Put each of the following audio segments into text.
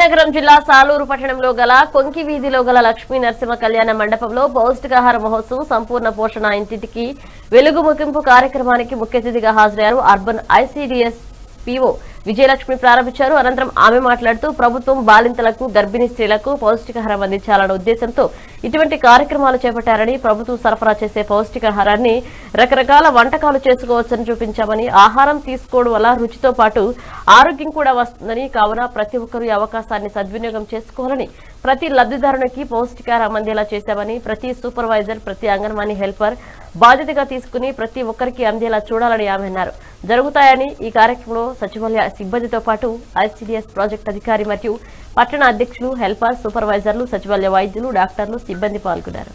విజయనగరం జిల్లా సాలూరు పట్టణంలో గల కొంకి వీధిలో గల లక్ష్మీ నరసింహ కళ్యాణ మండపంలో పౌష్టికాహార మహోత్సవం సంపూర్ణ పోషణ ఇంటింటికి వెలుగు ముగింపు కార్యక్రమానికి ముఖ్య అతిథిగా హాజరయ్యారు అర్బన్ ఐసీడీఎస్ పీఓ విజయలక్ష్మి ప్రారంభించారు అనంతరం ఆమె మాట్లాడుతూ ప్రభుత్వం బాలింతలకు గర్భిణీ స్త్రీలకు పౌష్టికాహారం అందించాలన్న ఉద్దేశంతో ఇటువంటి కార్యక్రమాలు చేపట్టారని ప్రభుత్వం సరఫరా చేసే పౌష్టికాహారాన్ని రకరకాల వంటకాలు చేసుకోవచ్చని చూపించామని ఆహారం తీసుకోవడం వల్ల రుచితో పాటు ఆరోగ్యం కూడా వస్తుందని కావున ప్రతి ఒక్కరూ ఈ అవకాశాన్ని సద్వినియోగం చేసుకోవాలని ప్రతి లబ్ధిదారునికి పౌష్టికాహారం అందేలా చేశామని ప్రతి సూపర్వైజర్ ప్రతి అంగన్వాడీ హెల్పర్ బాధ్యతగా తీసుకుని ప్రతి ఒక్కరికి అందేలా చూడాలని ఆమె అన్నారు జరుగుతాయని ఈ కార్యక్రమంలో సచివాలయ సిబ్బందితో పాటు ఐసీడీఎస్ ప్రాజెక్ట్ అధికారి మరియు పట్టణ అధ్యక్షులు హెల్పర్ సూపర్వైజర్లు సచివాలయ వైద్యులు డాక్టర్లు సిబ్బంది పాల్గొన్నారు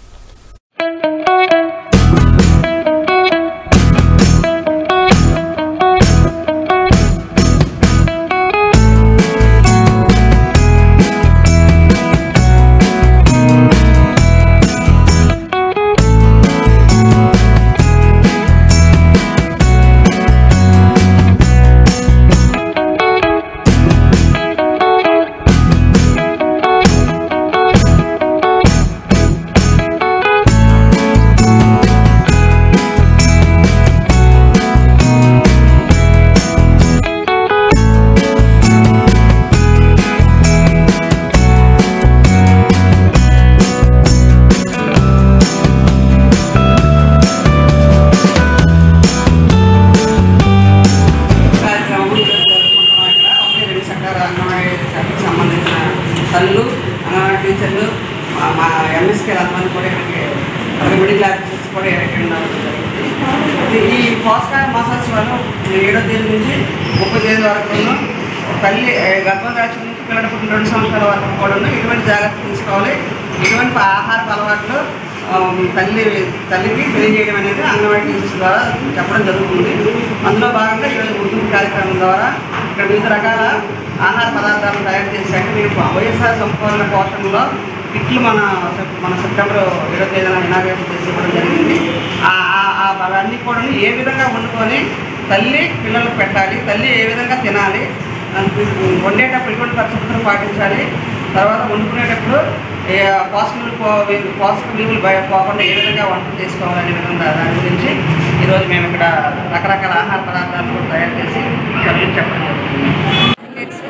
కార్యక్రమం జరుపుకుంటున్నాం ఇక్కడ ఒకటి రెండు చక్రాల అంగన్వాడీ శాఖకు సంబంధించిన తల్లులు అంగన్వాడీ టీచర్లు మా- మా ఎంఎస్కే రత్నాన్ని కూడా ఇక్కడికి అలాగే మిడిల్ క్లాస్ టీచర్స్ కూడా ఇక్కడికి రావడం జరిగింది ఇది ఈ పోషకాహార మాసోత్సవాలు ఏడో తేదీ నుంచి ముప్పై తేదీ వరకు తల్లి ఏ, గర్భం దాచిన నుంచి పిల్లలు పుట్టిన రెండు సంవత్సరాల వరకు కూడా ఇటువంటి జాగ్రత్తలు తీసుకోవాలి ఇటువంటి ఆహార అలవాట్లు ఆ, తల్లి తల్లికి తెలియజేయడం అనేది అంగన్వాడీ టీచర్స్ ద్వారా చెప్పడం జరుగుతుంది అందులో భాగంగా ఈరోజు గుర్తింపు కార్యక్రమం ద్వారా ఇక్కడ వివిధ రకాల ఆహార పదార్థాలను తయారు చేశాక మేము వైఎస్ఆర్ సంపూర్ణ పోషణలో కిట్లు మన సెప్- మన సెప్టెంబర్ ఇరవై తేదీన ఇనాగ్రేషన్ చేసి ఇవ్వడం జరిగింది ఆ- ఆ- ఆ అవన్నీ కూడా ఏ విధంగా వండుకొని తల్లి పిల్లలకు పెట్టాలి తల్లి ఏ విధంగా తినాలి అంత- వండేటప్పుడు ఎటువంటి పరిస్థితులను పాటించాలి తర్వాత వండుకునేటప్పుడు ఏ పోషక విలువలు పో వి- పోషక విలువలు బయ పోకుండా ఏ విధంగా వంటలు చేసుకోవాలనే విధంగా దాని గురించి ఈరోజు మేము ఇక్కడ రకరకాల ఆహార పదార్థాలను కూడా తయారు చేసి సభ్యులు చెప్పడం జరుగుతుంది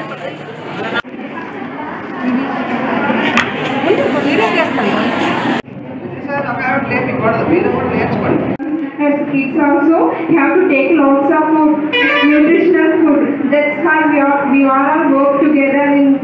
విదేశాలు ఒక ఆవిడ లేపకూడదు మీరు కూడా నేర్చుకోండి As kids also, you have to take lots of food, nutritional food. That's why we are we all work together in